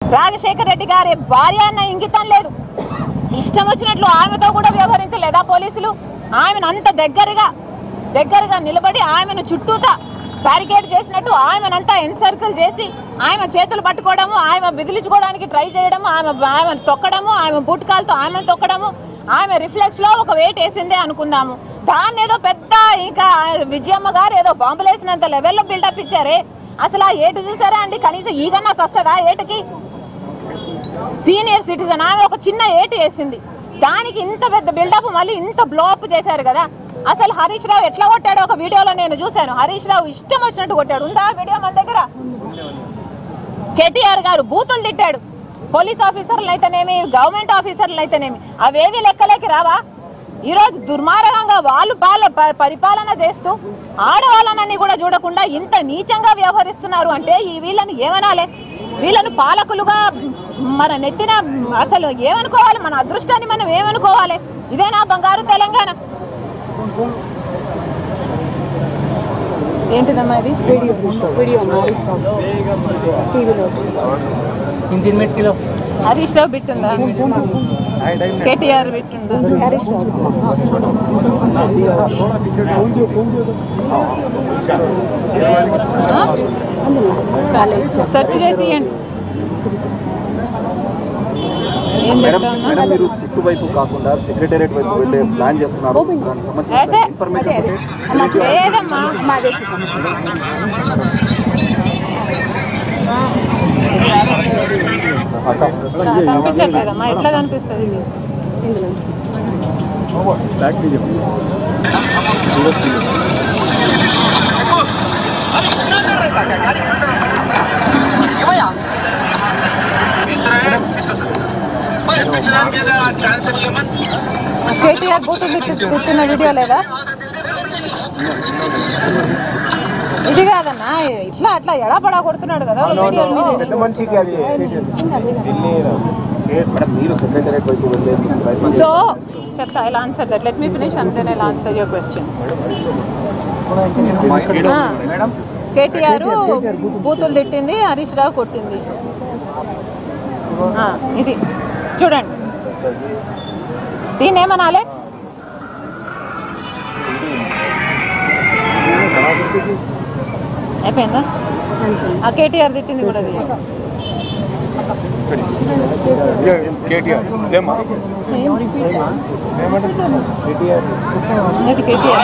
రాజశేఖర రెడ్డి గారి భార్య అన్న ఇంగితం లేదు ఇష్టం వచ్చినట్లు ఆమెతో కూడా వ్యవహరించలేదా పోలీసులు ఆమెను అంత దగ్గరగా దగ్గరగా నిలబడి ఆమెను చుట్టూతా బ్యారికేడ్ చేసినట్టు ఆమెనంతా ఎన్సర్కిల్ చేసి ఆమె చేతులు పట్టుకోవడము ఆమె బిదిలించుకోవడానికి ట్రై చేయడము ఆమె ఆమె తొక్కడము ఆమె బుట్కాలతో ఆమె తొక్కడము ఆమె రిఫ్లెక్స్ లో ఒక వెయిట్ వేసిందే అనుకుందాము దాన్ని ఏదో పెద్ద ఇంకా విజయమ్మ గారు ఏదో బాంబులు వేసినంత లెవెల్లో బిల్డప్ ఇచ్చారే అసలు ఆ ఏటు చూసారా అండి కనీసం ఈగన్నా వస్తుందా ఏటుకి సీనియర్ సిటిజన్ ఆమె ఒక చిన్న ఏటు వేసింది దానికి ఇంత పెద్ద బిల్డప్ మళ్ళీ ఇంత బ్లోఅప్ చేశారు కదా అసలు హరీష్ రావు ఎట్లా కొట్టాడో ఒక వీడియోలో నేను చూశాను హరీష్ రావు ఇష్టం వచ్చినట్టు కొట్టాడు ఉందా ఆ వీడియో మన దగ్గర కేటీఆర్ గారు బూతులు తిట్టాడు పోలీస్ ఆఫీసర్లు అయితేనేమి గవర్నమెంట్ ఆఫీసర్లు అయితేనేమి అవేవి లెక్కలేకి రావా ఈరోజు దుర్మార్గంగా వాళ్ళు పాల ప- పరిపాలన చేస్తూ ఆడవాళ్ళనని కూడా చూడకుండా ఇంత నీచంగా వ్యవహరిస్తున్నారు అంటే ఈ వీళ్ళని ఏమనాలి వీళ్ళను పాలకులుగా మన నెత్తిన అసలు ఏమనుకోవాలి మన అదృష్టాన్ని మనం ఏమనుకోవాలి ఇదేనా బంగారు తెలంగాణ ఏంటిదమ్మా ఇది వీడియో వీడియో టీవీలో तीन तीन मिनट किलो హరీష్ రావు బిట్టుందా కేటీఆర్ బిట్టుందా హరీష్ రావు చాలా ఇచ్చారు సెర్చ్ చేసి ఇవ్వండి ఏం మేడం చెప్తా ఉన్నా మేడం మీరు సిట్టు వైపు కాకుండా సెక్రటేరియట్ వైపు వెళ్ళే ప్లాన్ చేస్తున్నారు దానికి సంబంధించిన అదే. ఇన్ఫర్మేషన్ ఉంటే లేదమ్మా మాదే చెప్పండి అక్క కనిపించట్లేదమ్మా ఎట్లా కనిపిస్తుంది ఇది ఇందులో కేటీఆర్ బూతులు తిట్టి తిట్టిన వీడియో లేదా ఇది కాదన్నా ఇట్లా అట్లా ఎడపడా కొడుతున్నాడు కదా వీడియోలో. పెద్ద మనిషికి అది మేడం మీరు సెక్రటేరియట్ వైపు వెళ్ళే ప్రయత్నం సో చెప్తా I answer that let me finish అంతే I answer your question madam KTR బూతులు తిట్టింది హరీష్ రావు కొట్టింది ఆ, ఇది చూడండి దీన్ని ఏమనాలి అయిపోయిందా ఆ కేటీఆర్ తిట్టింది కూడా అది కేటీఆర్ సేమ్ ఇది కేటీఆర్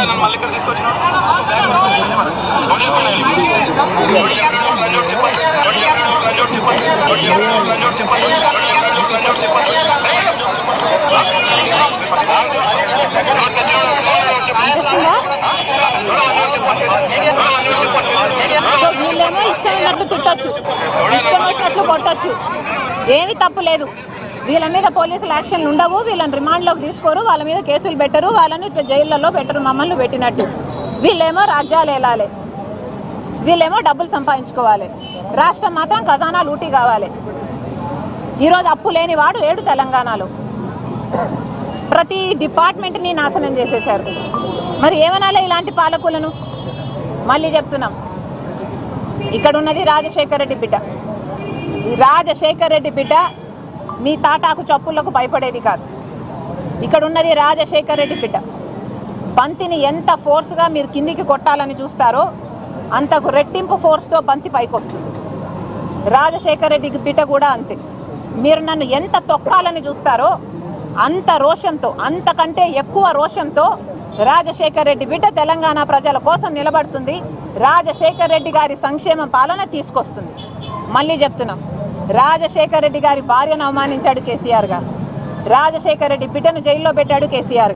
సో వీళ్ళేమో ఇష్టమైనట్లు తిట్టొచ్చు ఇష్టం వచ్చినట్లు కొట్టొచ్చు ఏమి తప్పు లేదు వీళ్ళ మీద పోలీసులు యాక్షన్లు ఉండవు వీళ్ళని రిమాండ్లోకి తీసుకోరు వాళ్ళ మీద కేసులు పెట్టరు వాళ్ళని ఇట్లా జైళ్ళలో పెట్టరు మమ్మల్ని పెట్టినట్టు వీళ్ళేమో రాజ్యాలు వెళ్ళాలి వీళ్ళేమో డబ్బులు సంపాదించుకోవాలి రాష్ట్రం మాత్రం ఖజానా లూటీ కావాలి ఈరోజు అప్పు లేని వాడు లేడు తెలంగాణలో ప్రతి డిపార్ట్మెంట్ని నాశనం చేసేశారు మరి ఏమనాలి ఇలాంటి పాలకులను మళ్ళీ చెప్తున్నాం ఇక్కడ ఉన్నది రాజశేఖర రెడ్డి బిడ్డ ఈ రాజశేఖర రెడ్డి బిడ్డ మీ తాటాకు చప్పులకు భయపడేది కాదు ఇక్కడ ఉన్నది రాజశేఖర రెడ్డి బిడ్డ బంతిని ఎంత ఫోర్స్గా మీరు కిందికి కొట్టాలని చూస్తారో అంతకు రెట్టింపు ఫోర్స్తో బంతి పైకి వస్తుంది రాజశేఖర రెడ్డి బిడ్డ కూడా అంతే మీరు నన్ను ఎంత తొక్కాలని చూస్తారో అంత రోషంతో అంతకంటే ఎక్కువ రోషంతో రాజశేఖర రెడ్డి బిడ్డ తెలంగాణ ప్రజల కోసం నిలబడుతుంది రాజశేఖర రెడ్డి గారి సంక్షేమ పాలన తీసుకొస్తుంది మళ్ళీ చెప్తున్నాం రాజశేఖర రెడ్డి గారి భార్యను అవమానించాడు కేసీఆర్ గారు రాజశేఖర రెడ్డి బిడ్డను జైల్లో పెట్టాడు కేసీఆర్